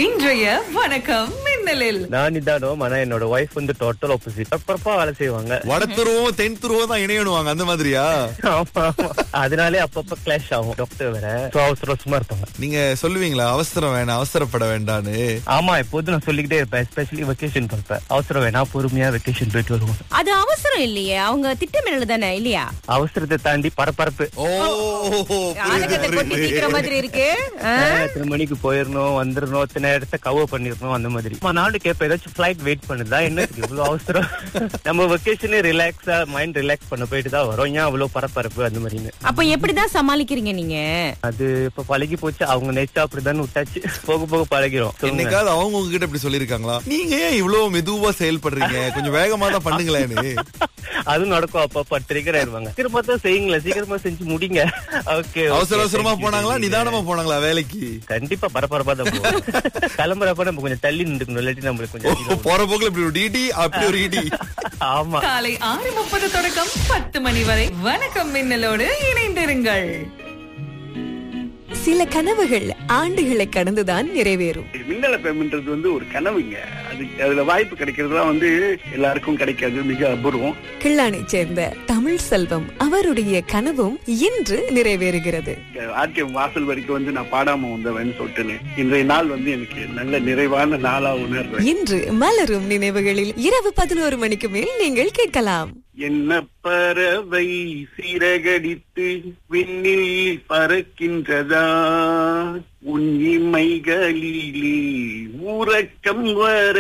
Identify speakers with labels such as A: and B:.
A: இன்றைய வணக்கம் மின்னலில்
B: நான் இதானோம் ஆனா என்னோட ஒய்ஃப் வந்து டோட்டல் ஆப்போசிட் பரப்பரப்பா வேலை செய்வாங்க
C: வட துருவம் தென் துருவம் தான் இணையணுவாங்க அந்த மாதிரியா
B: ஆமா ஆமா அதனாலே அப்பப்ப கிளாஷ் ஆகும் டாக்டர் வேற So, அவசர அவசரமா இருப்பாங்க
C: நீங்க சொல்லுவீங்களா அவசரம் வேணாம் அவசரப்பட வேண்டான்னு
B: ஆமா எப்போதும் நான் சொல்லிக்கிட்டே இருப்பேன் எஸ்பெஷலி வெக்கேஷன் பார்ப்பேன் அவசரம் வேணாம் பொறுமையா வெக்கேஷன் போயிட்டு வருவோம்
D: அது அவசரம் இல்லையே அவங்க திட்டமிடல் தானே இல்லையா
B: அவசரத்தை தாண்டி பரபரப்பு
C: ஓ
D: ஆலங்கத்தை கொட்டி தீக்கிற மாதிரி இருக்கு ஆ?
B: எத்தனை மணிக்கு போயிடணும் வந்துடணும் இத்தனை இடத்த கவர் பண்ணிடணும் அந்த மாதிரி நான் நாடு கேட்பேன் ஏதாச்சும் ஃபிளைட் வெயிட் பண்ணுதா என்ன இவ்வளவு அவசரம் நம்ம வெக்கேஷனே ரிலாக்ஸா மைண்ட் ரிலாக்ஸ் பண்ண போயிட்டு தான் வரோம் ஏன் அவ்வளவு பரபரப்பு அந்த மாதிரின்னு
D: அப்ப எப்படிதான் சமாளிக்கிறீங்க நீங்க
B: அது இப்ப பழகி போச்சு அவங்க நேச்சா அப்படிதான் விட்டாச்சு போக போக பழகிறோம் சொல்லுங்க.
C: என்னைக்காவது அவங்க உங்ககிட்ட இப்படி சொல்லிருக்காங்களா நீங்க ஏன் இவ்வளவு மெதுவா செயல்படுறீங்க கொஞ்சம் வேகமா தான் பண்ணுங்களேன்னு
B: அதுவும் நடக்கும் அப்பப்ப ட்ரிகர் ஆயிருவாங்க சீக்கிரமா தான் செய்யுங்களேன் சீக்கிரமா செஞ்சு முடிங்க ஓகே
C: அவசர அவசரமா போனாங்களா நிதானமா போனாங்களா வேலைக்கு
B: கண்டிப்பா பரபரப்பா தான் போவோம் கிளம்புறப்ப நம்ம கொஞ்சம் தள்ளி நின்றுக்கணும் இல்லாட்டி நம்மளுக்கு
C: ஓ,
B: கொஞ்சம்
C: போற போக்குல இப்படி ஒரு டிடி அப்படி ஒரு இடி
B: ஆமா
A: காலை ஆறு முப்பது தொடக்கம் பத்து மணி வரை வணக்கம் மின்னலோடு இணைந்திருங்கள்
E: சில கனவுகள் ஆண்டுகளை கடந்துதான் நிறைவேறும்
F: மின்னல பேமெண்ட்றது வந்து ஒரு கனவுங்க அது அதுல வாய்ப்பு கிடைக்கிறதுலாம் வந்து எல்லாருக்கும் கிடைக்காது மிக அபூர்வம்
E: கிள்ளானைச் சேர்ந்த தமிழ் செல்வம் அவருடைய கனவும் இன்று நிறைவேறுகிறது
F: ஆர்கே வாசல் வரைக்கும் வந்து நான் பாடாம வந்தவன் சொல்லிட்டு இன்றைய நாள் வந்து எனக்கு நல்ல நிறைவான நாளா உணர்றேன்
E: இன்று மலரும் நினைவுகளில் இரவு பதினோரு மணிக்கு மேல் நீங்கள் கேட்கலாம்
F: என்ன பறவை சிறகடித்து விண்ணில் பறக்கின்றதா உன் இமைகளிலே உறக்கம் வர